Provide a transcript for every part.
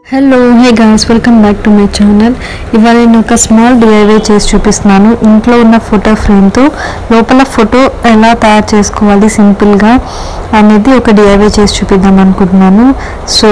hello hey guys welcome back to my channel ఇవాళ నేను ఒక స్మాల్ డిఐవై చేసి చూపిస్తున్నాను ఇంట్లో ఉన్న ఫోటో ఫ్రేమ్తో లోపల ఫోటో ఎలా తయారు చేసుకోవాలి సింపుల్గా అనేది ఒక డిఐవై చేసి చూపిద్దాం అనుకుంటున్నాను సో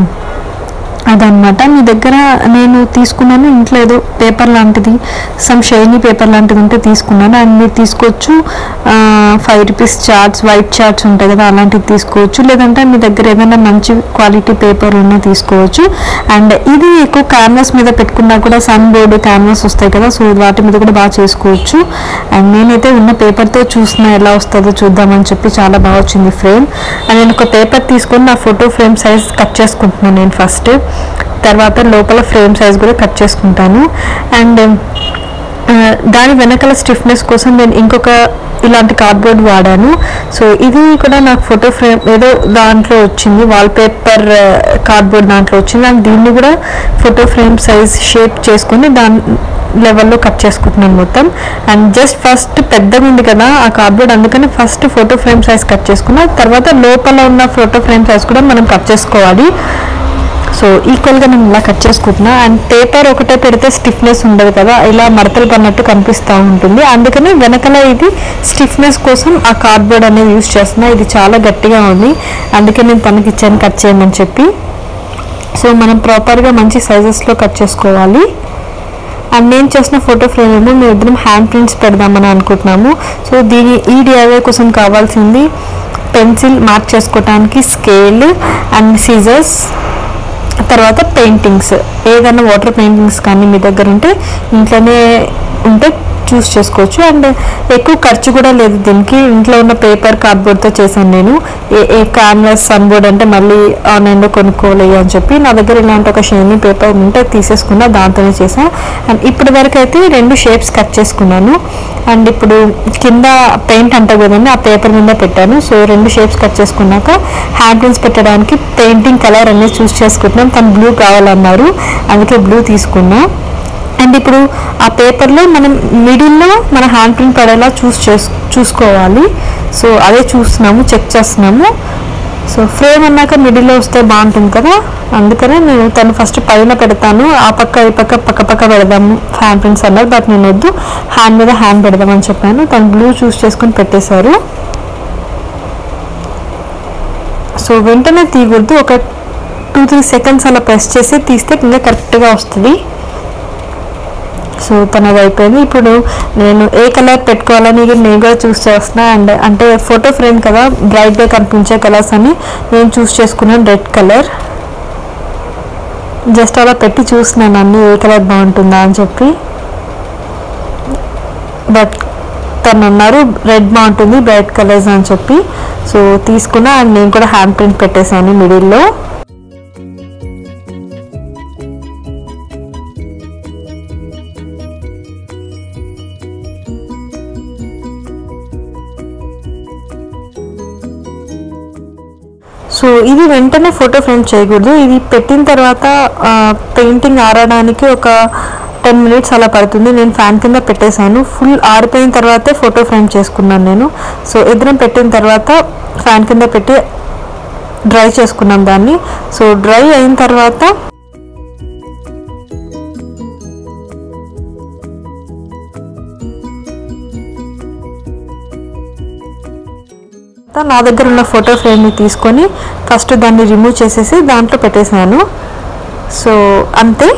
అదనమాట మీ దగ్గర నేను తీసుకున్నాను ఇంట్లో ఏదో పేపర్ లాంటిది సమ్ షైనీ పేపర్ లాంటిది ఉంటే తీసుకున్నాను అండ్ మీరు తీసుకోవచ్చు five rupees charts white charts ఉంటాయి కదా అలాంటివి తీసుకోవచ్చు లేదంటే మీ దగ్గర ఏదైనా మంచి క్వాలిటీ పేపర్ ఉన్నా తీసుకోవచ్చు అండ్ ఇది ఎక్కువ క్యాన్వాస్ మీద పెట్టుకున్నా కూడా సన్ బోర్డు క్యాన్వాస్ వస్తాయి కదా సో వాటి మీద కూడా బాగా చేసుకోవచ్చు అండ్ నేనైతే ఉన్న పేపర్తో చూసిన ఎలా వస్తుందో చూద్దామని చెప్పి చాలా బాగా వచ్చింది ఫ్రేమ్ అండ్ నేను ఒక పేపర్ తీసుకొని నా ఫోటో ఫ్రేమ్ సైజ్ కట్ చేసుకుంటున్నాను నేను ఫస్ట్ తర్వాత లోపల ఫ్రేమ్ సైజ్ కూడా కట్ చేసుకుంటాను అండ్ ఆ, దాని వెనకాల స్టిఫ్నెస్ కోసం నేను ఇంకొక ఇలాంటి కార్డ్బోర్డ్ వాడాను సో ఇది కూడా నాకు ఫోటో ఫ్రేమ్ ఏదో దాంట్లో వచ్చింది వాల్ పేపర్ కార్డ్బోర్డ్ దాంట్లో వచ్చింది అండ్ దీన్ని కూడా ఫోటో ఫ్రేమ్ సైజ్ షేప్ చేసుకొని దాని లెవెల్లో కట్ చేసుకుంటున్నాను మొత్తం అండ్ జస్ట్ ఫస్ట్ పెద్దగా ఉంది కదా ఆ కార్డ్బోర్డ్ అందుకని first photo frame size cut చేసుకున్నా తర్వాత లోపల ఉన్న ఫోటో ఫ్రేమ్ సైజ్ కూడా మనం కట్ చేసుకోవాలి సో ఈక్వల్గా నేను ఇలా కట్ చేసుకుంటున్నా అండ్ పేపర్ ఒకటే పెడితే స్టిఫ్నెస్ ఉండదు కదా ఇలా మడతలు పడినట్టు కనిపిస్తూ ఉంటుంది అందుకని వెనకాల ఇది స్టిఫ్నెస్ కోసం ఆ కార్డ్బోర్డ్ అనేది యూస్ చేస్తున్నా ఇది చాలా గట్టిగా ఉంది అందుకే నేను తనకి ఇచ్చాను కట్ చేయమని చెప్పి సో మనం ప్రాపర్గా మంచి సైజెస్లో కట్ చేసుకోవాలి అండ్ నేను చేసిన ఫోటో ఫ్రేమ్ ఏమో మేము ఇద్దరం హ్యాండ్ ప్రింట్స్ పెడదామని అనుకుంటున్నాము సో దీని ఈ డిఐవై కోసం కావాల్సింది పెన్సిల్ మార్క్ చేసుకోవడానికి స్కేల్ అండ్ సీజర్స్ తర్వాత పెయింటింగ్స్ ఏదైనా వాటర్ పెయింటింగ్స్ కానీ మీ దగ్గర ఉంటే ఇంట్లోనే ఉంటే చూస్ చేసుకోవచ్చు అండ్ ఎక్కువ ఖర్చు కూడా లేదు దీనికి ఇంట్లో ఉన్న పేపర్ కార్డ్బోర్డ్తో చేశాను నేను ఏ ఏ క్యాన్వాస్ సన్బోర్డ్ అంటే మళ్ళీ ఆన్లైన్లో కొనుక్కోలేదు అని చెప్పి నా దగ్గర ఇలాంటి ఒక షేనీ పేపర్ ఉంటే తీసేసుకున్నా దాంతోనే చేశాను అండ్ ఇప్పటి వరకు అయితే రెండు షేప్స్ కట్ చేసుకున్నాను అండ్ ఇప్పుడు కింద పెయింట్ అంటారు కదండి ఆ పేపర్ మీద పెట్టాను సో రెండు షేప్స్ కట్ చేసుకున్నాక హ్యాండ్ ప్రింట్స్ పెట్టడానికి పెయింటింగ్ కలర్ అనేది చూస్ చేసుకుంటున్నాం తను బ్లూ కావాలన్నారు అందుకే బ్లూ తీసుకున్నా అండ్ ఇప్పుడు ఆ పేపర్లో మనం మిడిల్లో మన హ్యాండ్ ప్రింట్ పడేలా చూస్ చేస్ చూసుకోవాలి సో అదే చూస్తున్నాము చెక్ చేస్తున్నాము సో ఫ్రేమ్ అన్నాక మిడిల్లో వస్తే బాగుంటుంది కదా అందుకనే నేను తను ఫస్ట్ పైన పెడతాను ఆ పక్క ఈ పక్క పక్క పక్క పెడదాము హ్యాండ్ ప్రింట్స్ అన్నారు బట్ నేను వద్దు హ్యాండ్ మీద హ్యాండ్ పెడదామని చెప్పాను తను బ్లూ చూస్ చేసుకొని పెట్టేశారు సో వెంటనే తీయకూడదు ఒక టూ త్రీ సెకండ్స్ అలా ప్రెస్ చేసి తీస్తే ఇంకా కరెక్ట్గా వస్తుంది సో తనది అయిపోయింది ఇప్పుడు నేను ఏ కలర్ పెట్టుకోవాలని కూడా నేను కూడా చూస్ చేస్తున్నా అండ్ అంటే ఫోటో ఫ్రేమ్ కదా బ్రైట్గా కనిపించే కలర్స్ అని నేను చూస్ చేసుకున్నాను రెడ్ కలర్ జస్ట్ అలా పెట్టి చూస్తున్నాను అన్ని ఏ కలర్ బాగుంటుందా అని చెప్పి బట్ తను అన్నారు రెడ్ బాగుంటుంది బ్రైట్ కలర్స్ అని చెప్పి సో తీసుకున్నా అండ్ నేను కూడా హ్యాండ్ ప్రింట్ పెట్టేశాను మిడిల్లో సో ఇది వెంటనే ఫోటో ఫ్రేమ్ చేయకూడదు ఇది పెట్టిన తర్వాత పెయింటింగ్ ఆరడానికి ఒక టెన్ మినిట్స్ అలా పడుతుంది నేను ఫ్యాన్ కింద పెట్టేశాను ఫుల్ ఆరిపోయిన తర్వాతే ఫోటో ఫ్రేమ్ చేసుకున్నాను నేను సో ఇద్దరం పెట్టిన తర్వాత ఫ్యాన్ కింద పెట్టి డ్రై చేసుకున్నాం దాన్ని సో డ్రై అయిన తర్వాత నా దగ్గర ఉన్న ఫోటో ఫ్రేమ్ని తీసుకొని ఫస్ట్ దాన్ని రిమూవ్ చేసేసి దాంట్లో పెట్టేశాను సో అంతే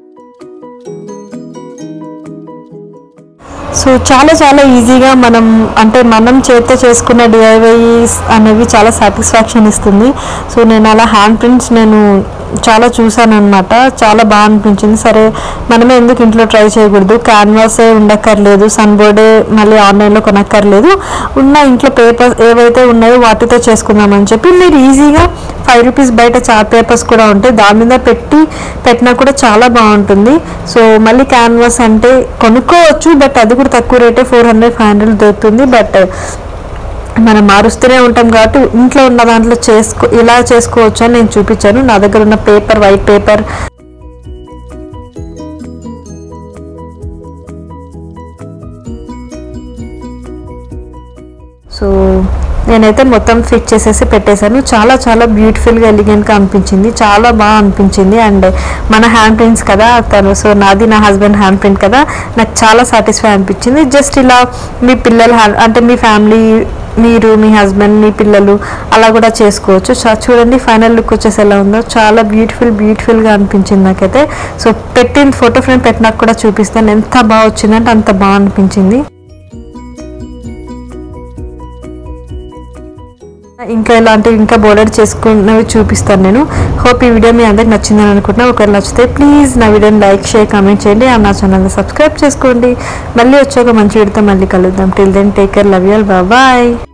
సో చాలా చాలా ఈజీగా మనం అంటే మనం చేతితో చేసుకున్న డిఐవైస్ అనేవి చాలా సాటిస్ఫాక్షన్ ఇస్తుంది సో నేను అలా హ్యాండ్ ప్రింట్స్ నేను చాలా చూసాను అనమాట చాలా బాగా అనిపించింది సరే మనమే ఎందుకు ఇంట్లో ట్రై చేయకూడదు క్యాన్వాసే ఉండక్కర్లేదు సన్ బోర్డే మళ్ళీ ఆన్లైన్లో కొనక్కర్లేదు ఉన్న ఇంట్లో పేపర్స్ ఏవైతే ఉన్నాయో వాటితో చేసుకుందామని చెప్పి మీరు ఈజీగా ఫైవ్ రూపీస్ బయట చార్ట్ పేపర్స్ కూడా ఉంటాయి దాని మీద పెట్టి పెట్టినా కూడా చాలా బాగుంటుంది సో మళ్ళీ క్యాన్వాస్ అంటే కొనుక్కోవచ్చు బట్ అది కూడా తక్కువ రేటే ఫోర్ హండ్రెడ్ ఫైవ్ హండ్రెడ్ దొరుకుతుంది బట్ మనం మారుస్తూనే ఉంటాం కాబట్టి ఇంట్లో ఉన్న దాంట్లో చేసుకో ఇలా చేసుకోవచ్చు అని నేను చూపించాను నా దగ్గర ఉన్న పేపర్ వైట్ పేపర్ సో నేనైతే మొత్తం ఫిట్ చేసేసి పెట్టేశాను చాలా చాలా బ్యూటిఫుల్గా ఎలిగెంట్గా అనిపించింది చాలా బాగా అనిపించింది అండ్ మన హ్యాండ్ ప్రింట్స్ కదా తను సో నాది నా హస్బెండ్ హ్యాండ్ ప్రింట్ కదా నాకు చాలా సాటిస్ఫై అనిపించింది జస్ట్ ఇలా మీ పిల్లల hand- అంటే మీ ఫ్యామిలీ మీరు మీ హస్బెండ్ మీ పిల్లలు అలా కూడా చేసుకోవచ్చు చా- చూడండి ఫైనల్ లుక్ వచ్చేసి ఎలా ఉందో చాలా బ్యూటిఫుల్ బ్యూటిఫుల్గా అనిపించింది నాకైతే సో పెట్టిన ఫోటో ఫ్రేమ్ పెట్టినాక కూడా చూపిస్తాను ఎంత బాగా వచ్చిందంటే అంత బాగా అనిపించింది ఇంకా ఇలాంటివి ఇంకా బోర్డర్ చేసుకున్నవి చూపిస్తాను నేను హోప్ ఈ వీడియో మీ అందరికి నచ్చిందని అనుకుంటున్నా ఒకవేళ నచ్చితే ప్లీజ్ నా వీడియోని లైక్ షేర్ కామెంట్ చేయండి అండ్ నా ఛానల్ని సబ్స్క్రైబ్ చేసుకోండి మళ్ళీ వచ్చి ఒక మంచి వీడియోతో మళ్ళీ కలుద్దాం till then take care love you bye